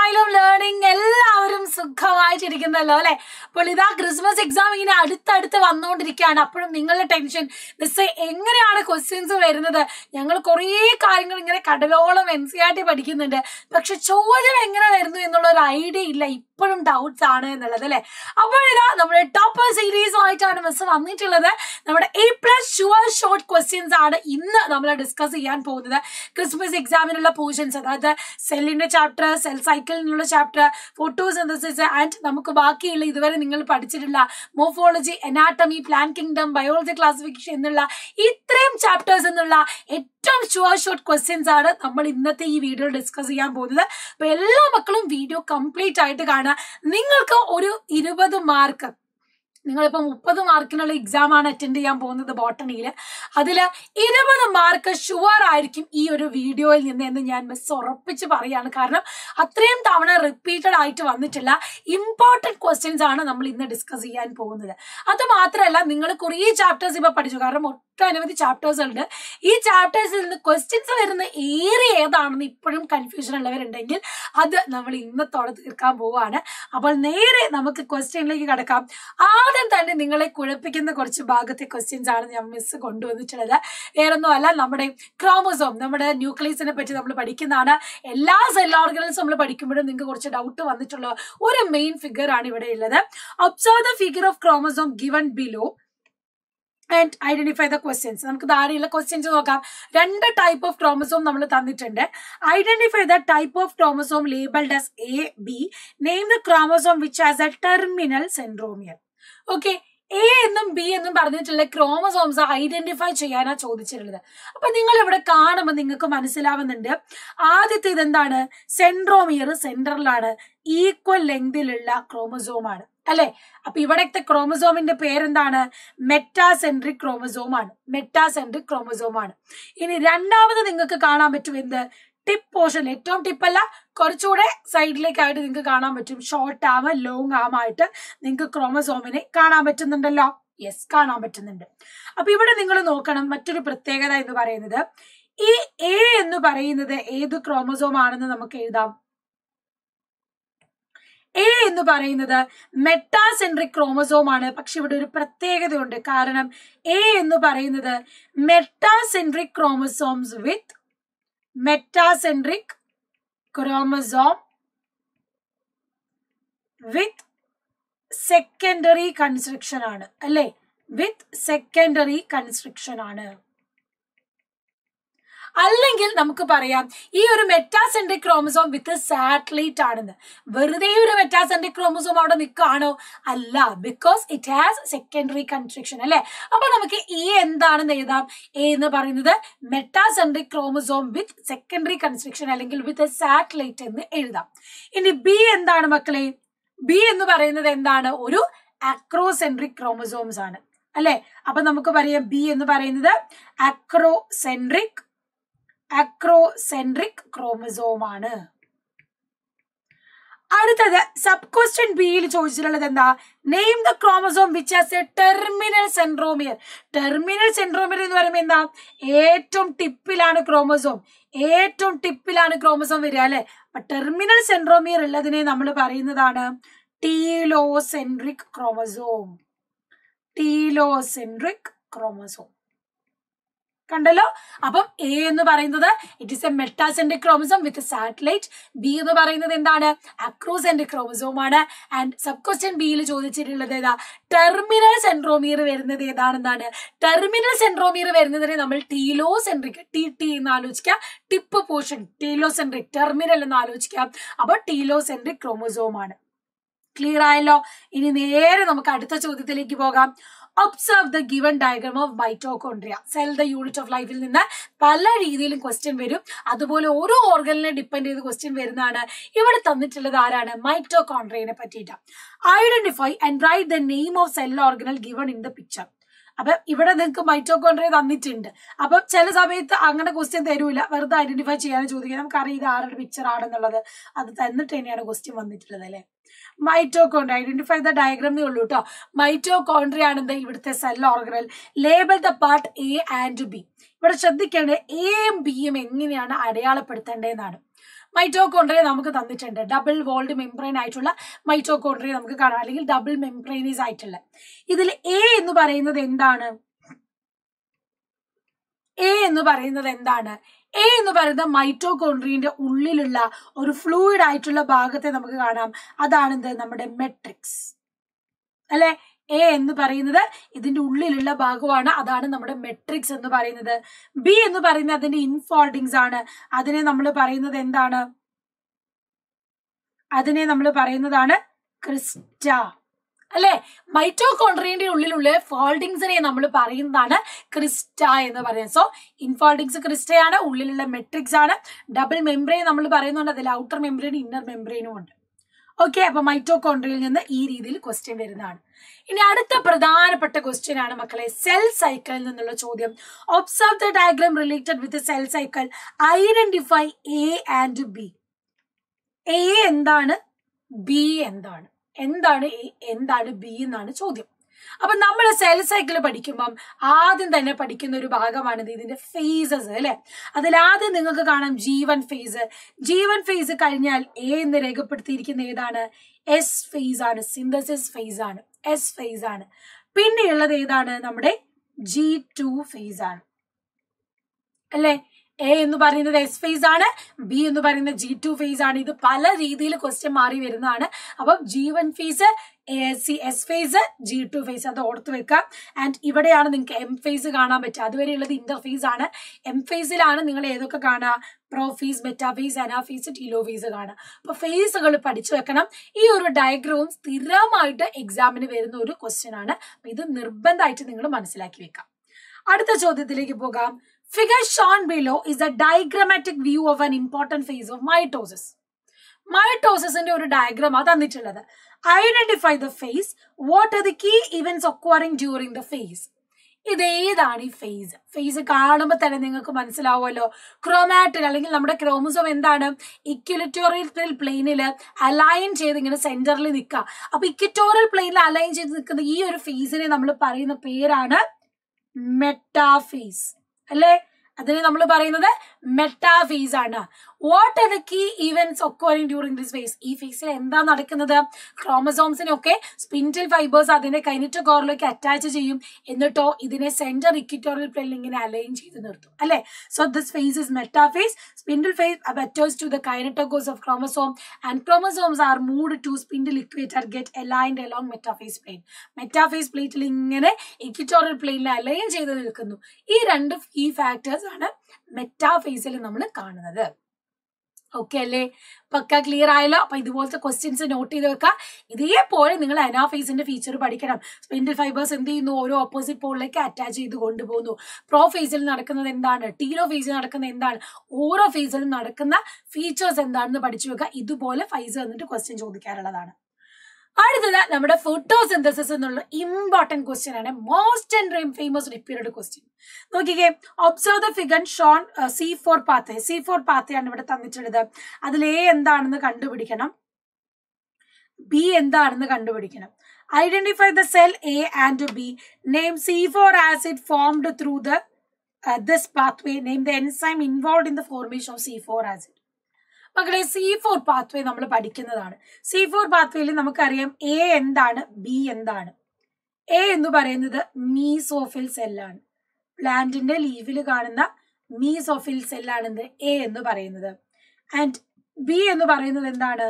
എന്തായാലും ലേണിംഗ് എല്ലാവരും സുഖമായിട്ടിരിക്കുന്നല്ലോ അല്ലെ അപ്പോൾ ഇതാ ക്രിസ്മസ് എക്സാം ഇങ്ങനെ അടുത്തടുത്ത് വന്നുകൊണ്ടിരിക്കുകയാണ് അപ്പോഴും നിങ്ങളുടെ ടെൻഷൻ മിസ് എങ്ങനെയാണ് ക്വസ്റ്റ്യൻസ് വരുന്നത് ഞങ്ങൾ കുറേ കാര്യങ്ങൾ ഇങ്ങനെ കടലോളം എൻ സി ആർ ടി പഠിക്കുന്നുണ്ട് പക്ഷെ ചോദ്യം എങ്ങനെ വരുന്നു എന്നുള്ള ഒരു ഐഡിയ ഇല്ല ഇപ്പോഴും ഡൗട്ട്സ് ആണ് എന്നുള്ളത് അല്ലെ അപ്പോൾ ഇതാ നമ്മുടെ ടോപ്പർ സീരീസുമായിട്ടാണ് മിസ് വന്നിട്ടുള്ളത് നമ്മുടെ A plus sure short questions ആണ് ഇന്ന് നമ്മൾ ഡിസ്കസ് ചെയ്യാൻ പോകുന്നത് ക്രിസ്മസ് എക്സാമിനുള്ള പോർഷൻസ് അതായത് സെല്ലിന്റെ ചാപ്റ്റർ സെൽ സൈക്കിളിനുള്ള ചാപ്റ്റർ ഫോട്ടോസിന്തസിസ് ആൻഡ് നമുക്ക് ബാക്കിയുള്ള ഇതുവരെ നിങ്ങൾ പഠിച്ചിട്ടുള്ള morphology anatomy plant kingdom biology classification എന്നുള്ള ഇത്രയും ചാപ്റ്റേഴ്സ് എന്നുള്ള ഏറ്റവും ഷുവർ ഷോർട്ട് ക്വസ്റ്റ്യൻസ് ആണ് നമ്മൾ ഇന്നത്തെ ഈ വീഡിയോ ഡിസ്കസ് ചെയ്യാൻ പോകുന്നത് അപ്പൊ എല്ലാ മക്കളും വീഡിയോ കംപ്ലീറ്റ് ആയിട്ട് കാണുക നിങ്ങൾക്ക് ഒരു ഇരുപത് മാർക്ക് നിങ്ങളിപ്പോ മുപ്പത് മാർക്കിനുള്ള എക്സാം ആണ് അറ്റൻഡ് ചെയ്യാൻ പോകുന്നത് ബോട്ടണിയിൽ അതിൽ ഇരുപത് മാർക്ക് ഷുവർ ആയിരിക്കും ഈ ഒരു വീഡിയോയിൽ നിന്ന് എന്ന് ഞാൻ മിസ് ഉറപ്പിച്ച് പറയാണ് കാരണം അത്രയും തവണ റിപ്പീറ്റഡ് ആയിട്ട് വന്നിട്ടുള്ള ഇമ്പോർട്ടൻറ്റ് ക്വസ്റ്റ്യൻസ് ആണ് നമ്മൾ ഇന്ന് ഡിസ്കസ് ചെയ്യാൻ പോകുന്നത് അത് മാത്രമല്ല നിങ്ങൾ കുറേ ചാപ്റ്റേഴ്സ് ഇപ്പൊ പഠിച്ചു കാരണം ഒട്ടനവധി ചാപ്റ്റേഴ്സ് ഉണ്ട് ഈ ചാപ്റ്റേഴ്സിൽ നിന്ന് ക്വസ്റ്റ്യൻസ് വരുന്ന ഏരിയ ഏതാണെന്ന് ഇപ്പോഴും കൺഫ്യൂഷൻ ഉള്ളവരുണ്ടെങ്കിൽ അത് നമ്മൾ ഇന്നത്തോടെ തീർക്കാൻ പോവുകയാണ് അപ്പോൾ നേരെ നമുക്ക് ക്വസ്റ്റ്യനിലേക്ക് കടക്കാം ആദ്യം തന്നെ നിങ്ങളെ കുഴപ്പിക്കുന്ന കുറച്ച് ഭാഗത്തെ ക്വസ്റ്റ്യൻസ് ആണ് ഞാൻ മിസ് കൊണ്ടുവന്നിട്ടുള്ളത് വേറൊന്നും അല്ല നമ്മുടെ ക്രോമസോം നമ്മുടെ ന്യൂക്ലിയസിനെ പറ്റി നമ്മൾ പഠിക്കുന്നതാണ് എല്ലാ സെൽ ഓർഗനൽസും നമ്മൾ പഠിക്കുമ്പോഴും നിങ്ങൾക്ക് കുറച്ച് ഡൗട്ട് വന്നിട്ടുള്ള ഒരു മെയിൻ ഫിഗർ ആണ് ഇവിടെ ഉള്ളത് observe the figure of chromosome given below and identify the questions നമുക്ക് താഴെയുള്ള ക്വസ്റ്റ്യൻസ് നോക്കാം രണ്ട് ടൈപ്പ് ഓഫ് ക്രോമസോം നമ്മൾ തന്നിട്ടുണ്ട് identify the type of chromosome labelled as A B name the chromosome which has a terminal centromere okay A എന്നും B എന്നും പറഞ്ഞിട്ടുള്ള chromosomes identify ചെയ്യാനാ ചോദിച്ചിട്ടുള്ളത് അപ്പൊ നിങ്ങൾ ഇവിടെ കാണുമ്പോൾ നിങ്ങൾക്ക് മനസ്സിലാവുന്നുണ്ട് ആദ്യത്തെ ഇതെന്താണ് സെൻഡ്രോമിയർ സെന്ററിലാണ് ഈക്വൽ ലെങ്തിലുള്ള ക്രോമസോമാണ് അല്ലെ അപ്പൊ ഇവിടത്തെ ക്രോമസോമിന്റെ പേരെന്താണ് മെറ്റാസെൻട്രിക് ക്രോമസോം ആണ് മെറ്റാസെൻട്രിക് ക്രോമസോം ആണ് ഇനി രണ്ടാമത് നിങ്ങൾക്ക് കാണാൻ പറ്റും എന്ത് ടിപ്പ് പോർഷൻ ഏറ്റവും ടിപ്പല്ല കുറച്ചുകൂടെ സൈഡിലേക്കായിട്ട് നിങ്ങൾക്ക് കാണാൻ പറ്റും ഷോർട്ട് ആം ലോങ് ആം ആയിട്ട് നിങ്ങൾക്ക് ക്രോമസോമിനെ കാണാൻ പറ്റുന്നുണ്ടല്ലോ യെസ് കാണാൻ പറ്റുന്നുണ്ട് അപ്പൊ ഇവിടെ നിങ്ങൾ നോക്കണം മറ്റൊരു പ്രത്യേകത എന്ന് പറയുന്നത് ഈ എ എന്ന് പറയുന്നത് ഏത് ക്രോമസോം ആണെന്ന് നമുക്ക് എഴുതാം എ എന്ന് പറയുന്നത് മെറ്റാസെൻട്രിക് ക്രോമസോം ആണ് പക്ഷെ ഇവിടെ ഒരു പ്രത്യേകതയുണ്ട് കാരണം എ എന്ന് പറയുന്നത് metacentric chromosomes with metacentric chromosome with secondary constriction ആണ് അല്ലെ വിത്ത് സെക്കൻഡറി കൺസ്ട്രക്ഷൻ ആണ് അല്ലെങ്കിൽ നമുക്ക് പറയാം ഈ ഒരു മെറ്റാസെൻട്രിക് ക്രോമസോം വിത്ത് സാറ്റലൈറ്റ് ആണെന്ന് വെറുതെ ഒരു മെറ്റാസെൻട്രിക് ക്രോമസോം അവിടെ നിൽക്കുകയാണോ അല്ല because it has secondary constriction അല്ലെ അപ്പൊ നമുക്ക് ഈ എന്താണെന്ന് എഴുതാം എ എന്ന് പറയുന്നത് metacentric chromosome with secondary constriction അല്ലെങ്കിൽ വിത്ത് സാറ്റലൈറ്റ് എന്ന് എഴുതാം ഇനി ബി എന്താണ് മക്കളെ ബി എന്ന് പറയുന്നത് എന്താണ് ഒരു അക്രോസെൻട്രിക് ക്രോമസോംസ് ആണ് അല്ലെ അപ്പൊ നമുക്ക് പറയാം ബി എന്ന് പറയുന്നത് അക്രോസെൻട്രിക് അക്രോസെൻട്രിക് ക്രോമസോം ആണ് അടുത്തത് സബ് ക്വസ്റ്റ്യൻ ബിയിൽ ചോദിച്ചിട്ടുള്ളത് എന്താ name the chromosome which has a terminal centromere terminal centromere എന്ന് പറയുമ്പോൾ എന്താ ഏറ്റവും ടിപ്പിലാണ് ക്രോമസോം ഏറ്റവും ടിപ്പിലാണ് ക്രോമസോം വരിക അല്ലെ അപ്പൊ ടെർമിനൽ സെൻട്രോമിയർ ഉള്ളതിനെ നമ്മൾ പറയുന്നതാണ് ടീലോസെൻട്രിക് ക്രോമസോം ടീലോസെൻട്രിക് ക്രോമസോം കണ്ടല്ലോ അപ്പം എ എന്ന് പറയുന്നത് it is a metacentric chromosome with satellite B എന്ന് പറയുന്നത് എന്താണ് അക്രോസെൻട്രിക് ക്രോമസോം ആണ് ആൻഡ് സബ് ക്വസ്റ്റ്യൻ ബിയിൽ ചോദിച്ചിട്ടുള്ളത് ഏതാ ടെർമിനൽ സെൻട്രോമിയർ വരുന്നത് ഏതാണെന്നാണ് ടെർമിനൽ സെൻട്രോമിയർ വരുന്നതിനെ നമ്മൾ ടീലോസെൻട്രിക് ടി ടി എന്ന് ആലോചിക്കുക ടിപ്പ് പോർഷൻ ടീലോസെൻട്രിക് ടെർമിനൽ എന്ന് ആലോചിക്കാം അപ്പൊ ടീലോസെൻട്രിക് ക്രോമസോം ആണ് ക്ലിയർ ആയല്ലോ ഇനി നേരെ നമുക്ക് അടുത്ത ചോദ്യത്തിലേക്ക് പോകാം observe the given diagram of mitochondria cell the unit of ലൈഫിൽ നിന്ന് പല രീതിയിലും ക്വസ്റ്റ്യൻ വരും അതുപോലെ ഓരോ ഓർഗനിനെ ഡിപ്പെൻഡ് ചെയ്ത് ക്വസ്റ്റ്യൻ വരുന്നതാണ് ഇവിടെ തന്നിട്ടുള്ളത് ആരാണ് മൈറ്റോകോൺട്രിയനെ പറ്റിയിട്ട് identify and write the name of cell organelle given in the picture അപ്പൊ ഇവിടെ നിങ്ങൾക്ക് മൈറ്റോകോൺട്രിയ തന്നിട്ടുണ്ട് അപ്പൊ ചില സമയത്ത് അങ്ങനെ ക്വസ്റ്റ്യൻ തരൂല വെറുതെ ഐഡന്റിഫൈ ചെയ്യാൻ ചോദിക്കുക നമുക്കറിയാം ഇത് ആരുടെ പിക്ചർ ആണെന്നുള്ളത് അത് തന്നിട്ട് തന്നെയാണ് ക്വസ്റ്റ്യൻ വന്നിട്ടുള്ളത് അല്ലെ മൈറ്റോകോൺട്രിയ ഐഡന്റിഫൈ ദ ഡയഗ്രാം ഉള്ളൂ കേട്ടോ മൈറ്റോകോൺട്രിയ ആണെന്ത് ഇവിടുത്തെ cell organelle label the part A and B ഇവിടെ ശ്രദ്ധിക്കേണ്ടത് എയും ബിയും എങ്ങനെയാണ് അടയാളപ്പെടുത്തേണ്ടതെന്നാണ് മൈറ്റോകോൺട്രിയ നമുക്ക് തന്നിട്ടുണ്ട് ഡബിൾ വോൾഡ് മെംബ്രെയിൻ ആയിട്ടുള്ള മൈറ്റോകോൺട്രിയ നമുക്ക് കാണാം അല്ലെങ്കിൽ ഡബിൾ മെംബ്രെയിനീസ് ആയിട്ടുള്ള ഇതിൽ എ എന്ന് പറയുന്നത് എന്താണ് എ എന്ന് പറയുന്നത് എന്താണ് എ എന്ന് പറയുന്നത് മൈറ്റോകോൺട്രിയന്റെ ഉള്ളിലുള്ള ഒരു ഫ്ലൂയിഡ് ആയിട്ടുള്ള ഭാഗത്തെ നമുക്ക് കാണാം അതാണ് എന്ത് നമ്മുടെ മെട്രിക്സ് അല്ലെ എ എന്ന് പറയുന്നത് ഇതിന്റെ ഉള്ളിലുള്ള ഭാഗമാണ് അതാണ് നമ്മുടെ മെട്രിക്സ് എന്ന് പറയുന്നത് ബി എന്ന് പറയുന്നത് അതിന്റെ ഇൻഫോൾഡിങ്സ് ആണ് അതിനെ നമ്മൾ പറയുന്നത് എന്താണ് അതിനെ നമ്മൾ പറയുന്നതാണ് ക്രിസ്റ്റ അല്ലെ മൈറ്റോകോൺട്രിയന്റെ ഉള്ളിലുള്ള ഫോൾഡിങ്സിനെ നമ്മൾ പറയുന്നതാണ് ക്രിസ്റ്റ എന്ന് പറയുന്നത് സോ ഇൻഫോൾഡിങ്സ് ക്രിസ്റ്റയാണ് ഉള്ളിലുള്ള മെട്രിക്സ് ആണ് ഡബിൾ മെംബ്രെയിൻ നമ്മൾ പറയുന്നുണ്ട് അതിൽ ഔട്ടർ മെംബ്രെയിൻ ഇന്നർ മെംബ്രെയിനും ഉണ്ട് ഓക്കെ അപ്പൊ മൈറ്റോകോൺട്രിയയിൽ നിന്ന് ഈ രീതിയിൽ ക്വസ്റ്റ്യൻ വരുന്നതാണ് ഇനി അടുത്ത പ്രധാനപ്പെട്ട ക്വസ്റ്റ്യൻ ആണ് മക്കളെ സെൽ സൈക്കിളിൽ നിന്നുള്ള ചോദ്യം observe the diagram related with cell cycle identify A and B A എന്താണ് ബി എന്താണ് എന്താണ് എ എന്താണ് ബി എന്നാണ് ചോദ്യം അപ്പൊ നമ്മൾ സെൽ സൈക്കിൾ പഠിക്കുമ്പം ആദ്യം തന്നെ പഠിക്കുന്ന ഒരു ഭാഗമാണിത് ഇതിന്റെ ഫേസസ് അല്ലെ അതിൽ ആദ്യം നിങ്ങൾക്ക് കാണാം ജീവൻ ഫേസ് ജീവൻ ഫേസ് കഴിഞ്ഞാൽ എ എന്ന് രേഖപ്പെടുത്തിയിരിക്കുന്ന ഏതാണ് എസ് ഫേസ് ആണ് സിന്തസിസ് ഫേസ് ആണ് എസ് ഫേസ് ആണ് പിന്നെയുള്ളത് ഏതാണ് നമ്മുടെ ജി ടു ഫേസ് ആണ് അല്ലേ എ എന്ന് പറയുന്നത് എസ് ഫേസ് ആണ് ബി എന്ന് പറയുന്നത് ജി ടു ഫേസ് ആണ് ഇത് പല രീതിയിൽ ക്വസ്റ്റ്യൻ മാറി വരുന്നതാണ് അപ്പം G one phase C S phase G two phase അത് ഓർത്ത് വെക്കാം ആൻഡ് ഇവിടെയാണ് നിങ്ങൾക്ക് എം ഫേസ് കാണാൻ പറ്റുക അതുവരെയുള്ളത് ഇന്റർ ഫേസ് ആണ് എം ഫേസിലാണ് നിങ്ങൾ ഏതൊക്കെ കാണുക prophase metaphase anaphase telophase കാണുക അപ്പൊ ഫേസുകൾ പഠിച്ചു വെക്കണം ഈ ഒരു ഡയഗ്രവും സ്ഥിരമായിട്ട് എക്സാമിന് വരുന്ന ഒരു ക്വസ്റ്റ്യൻ ആണ് അപ്പൊ ഇത് നിർബന്ധമായിട്ട് നിങ്ങൾ മനസ്സിലാക്കി വെക്കാം അടുത്ത ചോദ്യത്തിലേക്ക് പോകാം Figure shown below is a diagrammatic view of an important phase of mitosis. മൈറ്റോസിന്റെ ഒരു ഡയഗ്രാം ആ തന്നിട്ടുള്ളത് identify the phase what are the key events occurring during the phase ഇതേതാണ് ഈ ഫേസ് ഫേസ് കാണുമ്പോൾ തന്നെ നിങ്ങൾക്ക് മനസ്സിലാവുമല്ലോ ക്രോമാറ്റിൽ അല്ലെങ്കിൽ നമ്മുടെ ക്രോമസോം എന്താണ് ഇക്വലിറ്റോറിയൽ പ്ലെയിനിൽ അലൈൻ ചെയ്ത് ഇങ്ങനെ സെന്ററിൽ നിൽക്കുക അപ്പൊ ഇക്വറ്റോറിയൽ പ്ലെയിനിൽ അലൈൻ ചെയ്ത് നിൽക്കുന്ന ഈ ഒരു ഫേസിനെ നമ്മൾ പറയുന്ന പേരാണ് മെറ്റാഫേസ് അല്ലേ അതിന് നമ്മൾ പറയുന്നത് മെറ്റാഫേസ് ആണ് what are the key events occurring during this phase ഈ ഫേസിൽ എന്താ നടക്കുന്നത് ക്രോമസോംസിനെ ഒക്കെ സ്പിൻഡിൽ ഫൈബേഴ്സ് അതിന്റെ കൈനറ്റോകോറിലേക്ക് അറ്റാച്ച് ചെയ്യും എന്നിട്ടോ ഇതിനെ സെന്റർ ഇക്വിറ്റോറിയൽ പ്ലെയിനിൽ ഇങ്ങനെ അലൈൻ ചെയ്ത് നിർത്തും അല്ലെ so this phase is metaphase spindle phase attach to the kinetochores of chromosome and chromosomes are moved to spindle equator get aligned along metaphase plane metaphase പ്ലേറ്റിൽ ഇങ്ങനെ ഇക്വിറ്റോറിയൽ പ്ലെയിനിൽ അലൈൻ ചെയ്ത് നിൽക്കുന്നു ഈ രണ്ട് ഈ ഫാക്ടേഴ്സ് ആണ് മെറ്റാഫേസിൽ നമ്മൾ കാണുന്നത് ഓക്കെ അല്ലേ പക്ക ക്ലിയർ ആയല്ലോ അപ്പൊ ഇതുപോലത്തെ ക്വസ്റ്റ്യൻസ് നോട്ട് ചെയ്ത് വെക്കുക ഇതേപോലെ നിങ്ങൾ അനാഫേസിന്റെ ഫീച്ചർ പഠിക്കണം സ്പിൻഡിൽ ഫൈബേഴ്സ് എന്ത് ചെയ്യുന്നു ഓരോ ഓപ്പോസിറ്റ് പോളിലേക്ക് അറ്റാച്ച് ചെയ്ത് കൊണ്ടുപോകുന്നു പ്രോ ഫേസിൽ നടക്കുന്നത് എന്താണ് ടീലോ ഫേസിൽ നടക്കുന്നത് എന്താണ് ഓരോ ഫേസിലും നടക്കുന്ന ഫീച്ചേഴ്സ് എന്താണെന്ന് പഠിച്ചു വെക്കുക ഇതുപോലെ ഫൈസ് വന്നിട്ട് ക്വസ്റ്റ്യൻ ചോദിക്കാറുള്ളതാണ് അടുത്തത് നമ്മുടെ ഫോട്ടോസിന്തസിസ് എന്നുള്ള ഇമ്പോർട്ടന്റ് ക്വസ്റ്റ്യൻ ആണ് most and famous repeated question നോക്കിക്കേ observe the figure shown C four path C four path ആണ് ഇവിടെ തന്നിട്ടുള്ളത് അതിൽ എ എന്താണെന്ന് കണ്ടുപിടിക്കണം ബി എന്താണെന്ന് കണ്ടുപിടിക്കണം identify the cell A and B name C four acid formed through the this pathway name the enzyme involve in the formation of C four acid മക്കളെ C four pathway നമ്മൾ പഠിക്കുന്നതാണ് C four പാത്വേയിൽ നമുക്കറിയാം A എന്താണ് B എന്താണ് A എന്ന് പറയുന്നത് mesophyll സെല്ലാണ് പ്ലാന്റിന്റെ ലീവിൽ കാണുന്ന മീസോഫിൽ സെല്ലാണ് എന്ത് എ എന്ന് പറയുന്നത് ആൻഡ് ബി എന്ന് പറയുന്നത് എന്താണ്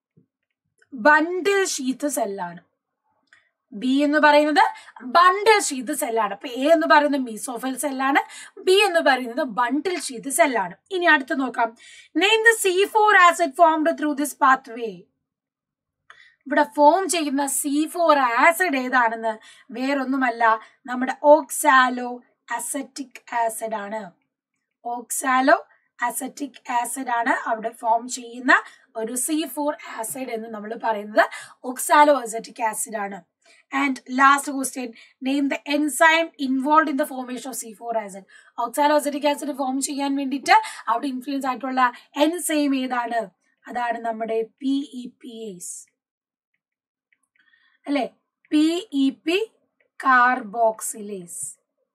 ബണ്ടിൽ ഷീത്ത് സെല്ലാണ് ബി എന്ന് പറയുന്നത് ബണ്ടിൽ ഷീത്ത് സെല്ലാണ് അപ്പൊ എ എന്ന് പറയുന്നത് മീസോഫിൽ സെല്ലാണ് ബി എന്ന് പറയുന്നത് ബണ്ടിൽ ഷീത്ത് സെല്ലാണ് ഇനി അടുത്ത് നോക്കാം name the C four acid formed through this pathway ഇവിടെ ഫോം ചെയ്യുന്ന സി ഫോർ ആസിഡ് ഏതാണെന്ന് വേറൊന്നുമല്ല നമ്മുടെ ഓക്സാലോ അസറ്റിക് ആസിഡ് ആണ് ഓക്സാലോ അസറ്റിക് ആസിഡ് ആണ് അവിടെ ഫോം ചെയ്യുന്ന ഒരു സി ഫോർ ആസിഡ് എന്ന് നമ്മൾ പറയുന്നത് ഓക്സാലോ അസറ്റിക് ആസിഡ് ആണ് and last question name the enzyme involve in the formation of C four acid oxaloacetic acid form ചെയ്യാൻ വേണ്ടിയിട്ട് അവിടെ ഇൻഫ്ലുവൻസ് ആയിട്ടുള്ള എൻസൈം ഏതാണ് അതാണ് നമ്മുടെ പി ഇ പി എസ് അല്ലെ P E P carboxylase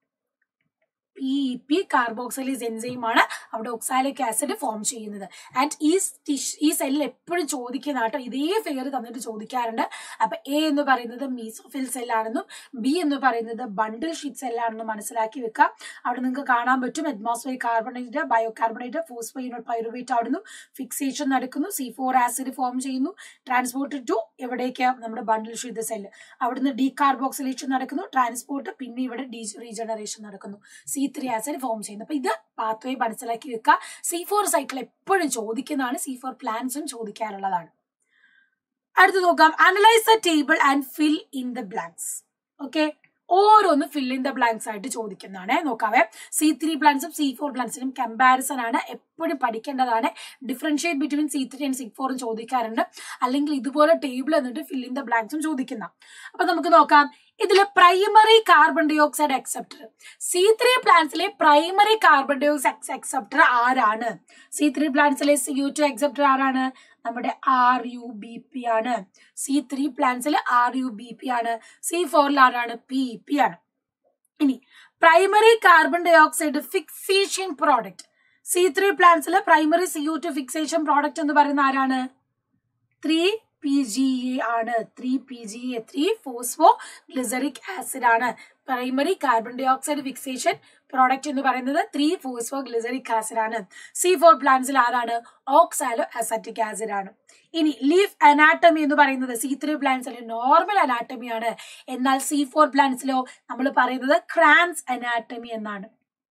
P E P carboxylase enzyme ആണ് അവിടെ ഒക്സാലിക് ആസിഡ് ഫോം ചെയ്യുന്നത് ആൻഡ് ഈ ടിഷ് ഈ സെല്ലിൽ എപ്പോഴും ചോദിക്കുന്ന കേട്ടോ ഇതേ ഫിഗർ തന്നിട്ട് ചോദിക്കാറുണ്ട് അപ്പൊ എ എന്ന് പറയുന്നത് മീസോഫിൽ സെല്ലാണെന്നും ബി എന്ന് പറയുന്നത് ബണ്ടിൽ ഷീറ്റ് സെല്ലാണെന്നും മനസ്സിലാക്കി വെക്കാം അവിടെ നിങ്ങൾക്ക് കാണാൻ പറ്റും atmosphere carbonate bicarbonate phosphoenol pyruvate അവിടുന്ന് ഫിക്സേഷൻ നടക്കുന്നു സി ഫോർ ആസിഡ് ഫോം ചെയ്യുന്നു ട്രാൻസ്പോർട്ട് ടു എവിടേക്ക് നമ്മുടെ ബണ്ടിൽ ഷീറ്റ് സെല്ല് അവിടുന്ന് ഡീകാർബോക്സിലേഷൻ നടക്കുന്നു ട്രാൻസ്പോർട്ട് പിന്നെ ഇവിടെ ഡീ റീജനറേഷൻ നടക്കുന്നു സി ത്രീ ആസിഡ് ഫോം ചെയ്യുന്നു അപ്പൊ ഇത് പാത്വേ മനസ്സിലാക്കി വെക്കുക സി ഫോർ സൈക്കിൾ എപ്പോഴും ചോദിക്കുന്നതാണ് സി ഫോർ പ്ലാൻസും ചോദിക്കാറുള്ളതാണ് അടുത്ത് നോക്കാം analyse the table and fill in the blanks okay ഓരോന്ന് ഫിൽ ഇൻ ദ ബ്ലാങ്ക്സ് ആയിട്ട് ചോദിക്കുന്നതാണ് നോക്കാവേ സി ത്രീ പ്ലാൻസും സി ഫോർ പ്ലാൻസിനും കമ്പാരിസൺ ആണ് എപ്പോഴും പഠിക്കേണ്ടതാണ് differentiate between C three and C ഫോറും ചോദിക്കാറുണ്ട് അല്ലെങ്കിൽ ഇതുപോലെ ടേബിൾ എന്നിട്ട് ഫിൽ ഇൻ ദ ബ്ലാങ്ക്സും ചോദിക്കുന്ന അപ്പൊ നമുക്ക് നോക്കാം ഇതിലെ primary carbon dioxide acceptor C three പ്ലാന്റ്സിലെ primary carbon dioxide acceptor ആരാണ് സി ത്രീ പ്ലാന്റ്സിലെ സി യു ടു അക്സെപ്റ്റർ ആരാണ് നമ്മുടെ ആർ യു ബി പി ആണ് സി ത്രീ പ്ലാന്റ്സിൽ ആർ യു ബി പി ആണ് സി ഫോറിൽ ആരാണ് പി പി ആണ് ഇനി primary carbon dioxide fixation product C three പ്ലാന്റ്സിൽ primary C U two fixation product എന്ന് പറയുന്ന ആരാണ് ത്രീ പി ജി എ ആണ് three P G A three phosphoglyceric acid ആണ് primary carbon dioxide fixation product എന്ന് പറയുന്നത് three phosphoglyceric acid ആണ് C four പ്ലാന്റ്സിൽ ആരാണ് ഓക്സാലോ അസറ്റിക് ആസിഡ് ആണ് ഇനി ലീഫ് അനാട്ടമി എന്ന് പറയുന്നത് സി ത്രീ പ്ലാന്റ്സിലെ നോർമൽ അനാട്ടമി ആണ് എന്നാൽ സി ഫോർ പ്ലാന്റ്സിലോ നമ്മൾ പറയുന്നത് ക്രാൻസ് അനാട്ടമി എന്നാണ്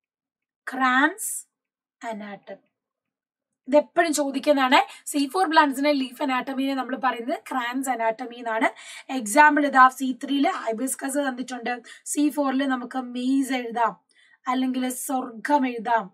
ക്രാൻസ് അനാട്ടമി ഇത് എപ്പോഴും ചോദിക്കുന്നതാണ് സി ഫോർ പ്ലാന്റ്സിന്റെ ലീഫ് അനാട്ടമിനെ നമ്മൾ പറയുന്നത് ക്രാൻസ് അനാട്ടമി എന്നാണ് എക്സാമ്പിൾ ഇതാ സി ത്രീയില് ഹൈബിസ്കസ് തന്നിട്ടുണ്ട് സി ഫോറിൽ നമുക്ക് മെയ്സ് എഴുതാം അല്ലെങ്കിൽ സ്വർഗം എഴുതാം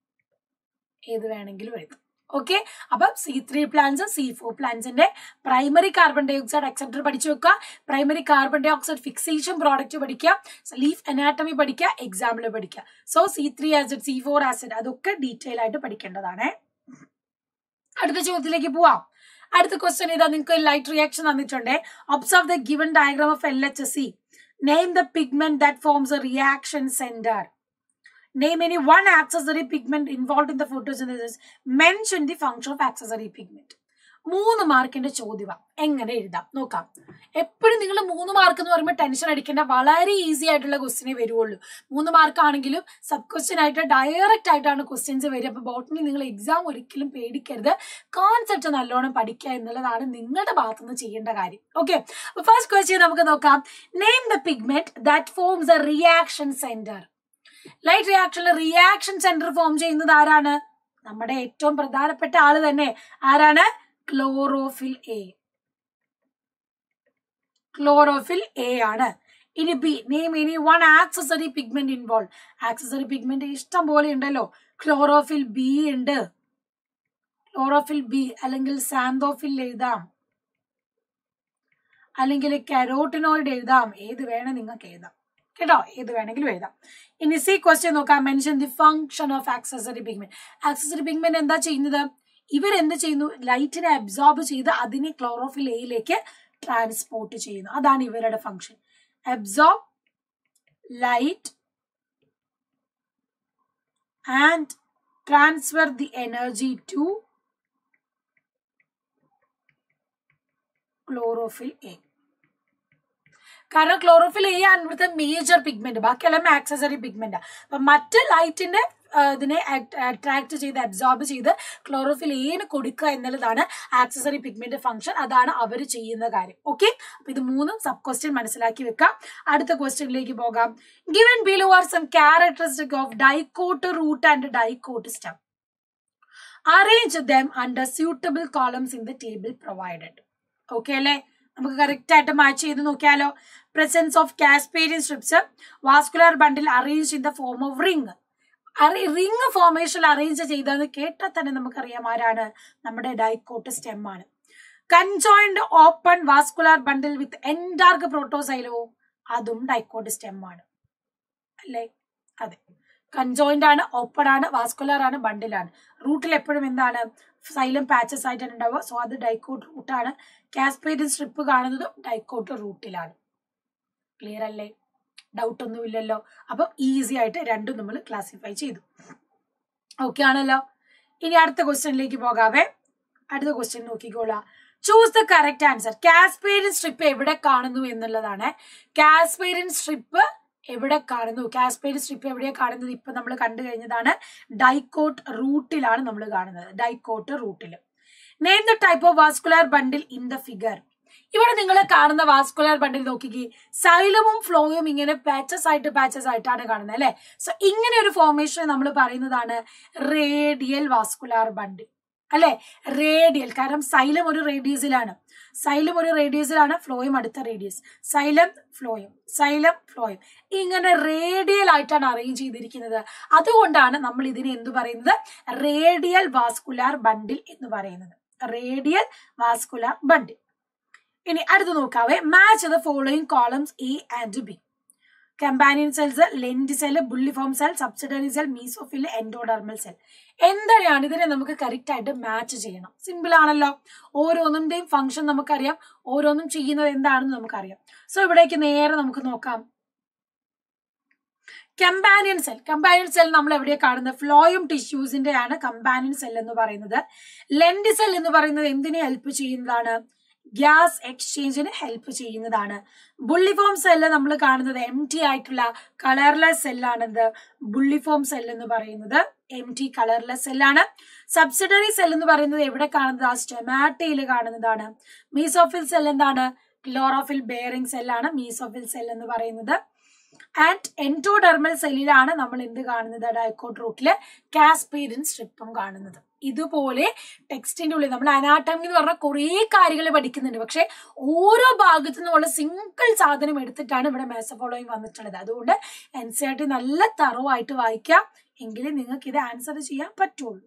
ഏത് വേണമെങ്കിലും എഴുതാം ഓക്കെ അപ്പൊ C three plants C four പ്ലാന്റ്സിന്റെ primary carbon dioxide acceptor പഠിച്ചു വെക്കുക primary carbon dioxide fixation product പഠിക്കുക ലീഫ് അനാട്ടമി പഠിക്കുക എക്സാമ്പിൾ പഠിക്കുക so C three acid C four acid അതൊക്കെ ഡീറ്റെയിൽ ആയിട്ട് പഠിക്കേണ്ടതാണ് അടുത്ത ചോദ്യത്തിലേക്ക് പോവാം അടുത്ത ക്വസ്റ്റ്യൻ ഇതാ നിങ്ങൾക്ക് ലൈറ്റ് റിയാക്ഷൻ തന്നിട്ടുണ്ട് observe the given diagram of L H S C name the pigment that forms a reaction centre Name any one accessory pigment involved in the photosynthesis. Mention the function of accessory pigment. മൂന്ന് മാർക്കിന്റെ ചോദ്യം എങ്ങനെ എഴുതാം നോക്കാം എപ്പോഴും നിങ്ങൾ മൂന്ന് mark എന്ന് പറയുമ്പോൾ ടെൻഷൻ അടിക്കേണ്ട വളരെ ഈസി ആയിട്ടുള്ള ക്വസ്റ്റിനെ വരുവുള്ളൂ മൂന്ന് മാർക്ക് ആണെങ്കിലും സബ് ക്വസ്റ്റ്യൻ ആയിട്ട് ഡയറക്റ്റ് ആയിട്ടാണ് ക്വസ്റ്റ്യൻസ് വരിക അപ്പൊ ബോട്ടണി നിങ്ങൾ എക്സാം ഒരിക്കലും പേടിക്കരുത് കോൺസെപ്റ്റ് നല്ലോണം പഠിക്കുക എന്നുള്ളതാണ് നിങ്ങളുടെ ഭാഗത്തുനിന്ന് ചെയ്യേണ്ട കാര്യം ഓക്കെ അപ്പൊ ഫസ്റ്റ് ക്വസ്റ്റ്യൻ നമുക്ക് നോക്കാം name the pigment that forms a reaction centre light റിയാക്ഷനിൽ റിയാക്ഷൻ സെന്റർ ഫോം ചെയ്യുന്നത് ആരാണ് നമ്മുടെ ഏറ്റവും പ്രധാനപ്പെട്ട ആള് തന്നെ ആരാണ് ക്ലോറോഫിൽ എ ക്ലോറോഫിൽ എ ആണ് ഇനി ബി നെയിം ഇനി one accessory pigment involve accessory pigment ഇഷ്ടം പോലെ ഉണ്ടല്ലോ ക്ലോറോഫിൽ ബി ഉണ്ട് ക്ലോറോഫിൽ ബി അല്ലെങ്കിൽ സാന്തോഫിൽ എഴുതാം അല്ലെങ്കിൽ കരോട്ടിനോയിഡ് എഴുതാം ഏത് വേണം നിങ്ങൾക്ക് എഴുതാം കേട്ടോ ഏത് വേണമെങ്കിലും എഴുതാം ഇനി സി ക്വസ്റ്റ്യൻ നോക്കാം mention the function of accessory pigment accessory pigment എന്താ ചെയ്യുന്നത് ഇവരെന്ത് ചെയ്യുന്നു ലൈറ്റിനെ അബ്സോർബ് ചെയ്ത് അതിനെ ക്ലോറോഫിൽ എയിലേക്ക് ട്രാൻസ്പോർട്ട് ചെയ്യുന്നു അതാണ് ഇവരുടെ function absorb light and transfer the energy to chlorophyll A കാരണം ക്ലോറോഫിൽ എ ആണ് ഇവിടുത്തെ മേജർ പിഗ്മെന്റ് ബാക്കിയെല്ലാം ആക്സസറി പിഗ്മെന്റ് അപ്പൊ മറ്റ് ലൈറ്റിന്റെ ഇതിനെ അട്രാക്ട് ചെയ്ത് അബ്സോർബ് ചെയ്ത് ക്ലോറോഫിൽ എന് കൊടുക്കുക എന്നുള്ളതാണ് ആക്സസറി പിഗ്മെന്റ് ഫംഗ്ഷൻ അതാണ് അവർ ചെയ്യുന്ന കാര്യം ഓക്കെ അപ്പൊ ഇത് മൂന്നും സബ് ക്വസ്റ്റ്യൻ മനസ്സിലാക്കി വെക്കാം അടുത്ത ക്വസ്റ്റ്യനിലേക്ക് പോകാം given below are some characteristic of dicot root and dicot stem arrange them under suitable columns in the table provided okay അല്ലേ നമുക്ക് കറക്റ്റ് ആയിട്ട് മാച്ച് ചെയ്ത് നോക്കിയാലോ presence of casparian strips vascular bundle arrange in the form of ring ring formation arrange ചെയ്തതെന്ന് കേട്ടാൽ തന്നെ നമുക്കറിയാം ആരാണ് നമ്മുടെ ഡൈക്കോട്ട് സ്റ്റെം ആണ് conjoint open vascular bundle with endarch protoxylem അതും ഡൈക്കോട്ട് സ്റ്റെം ആണ് അല്ലേ അതെ കൺജോയിന്റ് ആണ് ഓപ്പൺ ആണ് വാസ്കുലർ ആണ് ബണ്ടിലാണ് റൂട്ടിൽ എപ്പോഴും എന്താണ് സൈലം പാച്ചസ് ആയിട്ടാണ് ഉണ്ടാവുക സോ അത് ഡൈക്കോട്ട് റൂട്ടാണ് കാസ്പേഡിൻ സ്ട്രിപ്പ് കാണുന്നതും ഡൈക്കോട്ട് റൂട്ടിലാണ് ക്ലിയർ അല്ലേ ഡൗട്ട് ഒന്നുമില്ലല്ലോ അപ്പം ഈസി ആയിട്ട് രണ്ടും നമ്മൾ ക്ലാസിഫൈ ചെയ്തു ഓക്കെ ആണല്ലോ ഇനി അടുത്ത ക്വസ്റ്റ്യനിലേക്ക് പോകാവേ അടുത്ത ക്വസ്റ്റ്യൻ നോക്കിക്കോളാം choose the correct answer casparian strip എവിടെ കാണുന്നു എന്നുള്ളതാണ് കാസ്പേരിയൻ സ്ട്രിപ്പ് എവിടെ കാണുന്നു കാസ്പേരിയൻ സ്ട്രിപ്പ് എവിടെയാണ് കാണുന്നത് ഇപ്പൊ നമ്മൾ കണ്ടു കഴിഞ്ഞതാണ് ഡൈക്കോട്ട് റൂട്ടിലാണ് നമ്മൾ കാണുന്നത് ഡൈക്കോട്ട് റൂട്ടിൽ name the type of vascular bundle in the figure ഇവിടെ നിങ്ങൾ കാണുന്ന വാസ്കുലർ ബണ്ടിൽ നോക്കിക്കേ സൈലമും ഫ്ലോയും ഇങ്ങനെ പാച്ചസ് ആയിട്ട് പാച്ചസ് ആയിട്ടാണ് കാണുന്നത് അല്ലെ സോ ഇങ്ങനെ ഒരു ഫോർമേഷൻ നമ്മൾ പറയുന്നതാണ് റേഡിയൽ വാസ്കുലാർ ബണ്ടിൽ അല്ലെ റേഡിയൽ കാരണം സൈലം ഒരു റേഡിയസിലാണ് സൈലം ഒരു റേഡിയസിലാണ് ഫ്ലോയും അടുത്ത റേഡിയസ് സൈലം ഫ്ലോയും സൈലം ഫ്ലോയും ഇങ്ങനെ റേഡിയൽ ആയിട്ടാണ് അറേഞ്ച് ചെയ്തിരിക്കുന്നത് അതുകൊണ്ടാണ് നമ്മൾ ഇതിനെ എന്തു പറയുന്നത് റേഡിയൽ വാസ്കുലാർ ബണ്ടിൽ എന്ന് പറയുന്നത് റേഡിയൽ വാസ്കുലാർ ബണ്ടിൽ ഇനി അടുത്ത് നോക്കാവേ match the following columns A and B companion cells lend cell bulliform cell subsidiary cell mesophyll endodermal cell എന്താണ് ഇതിനെ നമുക്ക് കറക്റ്റ് ആയിട്ട് മാച്ച് ചെയ്യണം സിമ്പിൾ ആണല്ലോ ഓരോന്നിന്റെയും ഫംഗ്ഷൻ നമുക്കറിയാം ഓരോന്നും ചെയ്യുന്നത് എന്താണെന്ന് നമുക്കറിയാം സോ ഇവിടേക്ക് നേരെ നമുക്ക് നോക്കാം കമ്പാനിയൻ സെൽ കമ്പാനിയൻ സെൽ നമ്മൾ എവിടെയാണ് കാണുന്നത് ഫ്ലോയും ടിഷ്യൂസിന്റെ ആണ് കമ്പാനിയൻ സെൽ എന്ന് പറയുന്നത് ലെൻഡ് സെൽ എന്ന് പറയുന്നത് എന്തിനെ ഹെൽപ്പ് ചെയ്യുന്നതാണ് ഗ്യാസ് എക്സ്ചേഞ്ചിന് ഹെൽപ്പ് ചെയ്യുന്നതാണ് ബുള്ളിഫോം സെല്ല് നമ്മൾ കാണുന്നത് എം ടി ആയിട്ടുള്ള കളർലെസ് സെല്ലാണെന്ത് ബുള്ളിഫോം സെൽ എന്ന് പറയുന്നത് എം ടി കളർലെസ് സെല്ലാണ് സബ്സിഡറി സെൽ എന്ന് പറയുന്നത് എവിടെ കാണുന്നത് ആ സ്റ്റൊമാറ്റയിൽ കാണുന്നതാണ് മീസോഫിൽ സെൽ എന്താണ് ക്ലോറോഫിൽ ബെയറിംഗ് സെല്ലാണ് മീസോഫിൽ സെൽ എന്ന് പറയുന്നത് ആൻഡ് എൻഡോഡെർമൽ സെല്ലിലാണ് നമ്മൾ എന്ത് കാണുന്നത് ഡൈക്കോട്ട് റൂട്ടില് കാസ്പീരിൻ സ്ട്രിപ്പും കാണുന്നത് ഇതുപോലെ ടെക്സ്റ്റിന്റെ ഉള്ളിൽ നമ്മൾ അനാട്ടമി എന്ന് പറഞ്ഞാൽ കുറേ കാര്യങ്ങൾ പഠിക്കുന്നുണ്ട് പക്ഷെ ഓരോ ഭാഗത്തു നിന്നുള്ള സിംഗിൾ സാധനം എടുത്തിട്ടാണ് ഇവിടെ മേസഫോളോയും വന്നിട്ടുള്ളത് അതുകൊണ്ട് എൻ സി ആർ ടി നല്ല തറവായിട്ട് വായിക്കാം എങ്കിലേ നിങ്ങൾക്ക് ഇത് ആൻസർ ചെയ്യാൻ പറ്റുള്ളൂ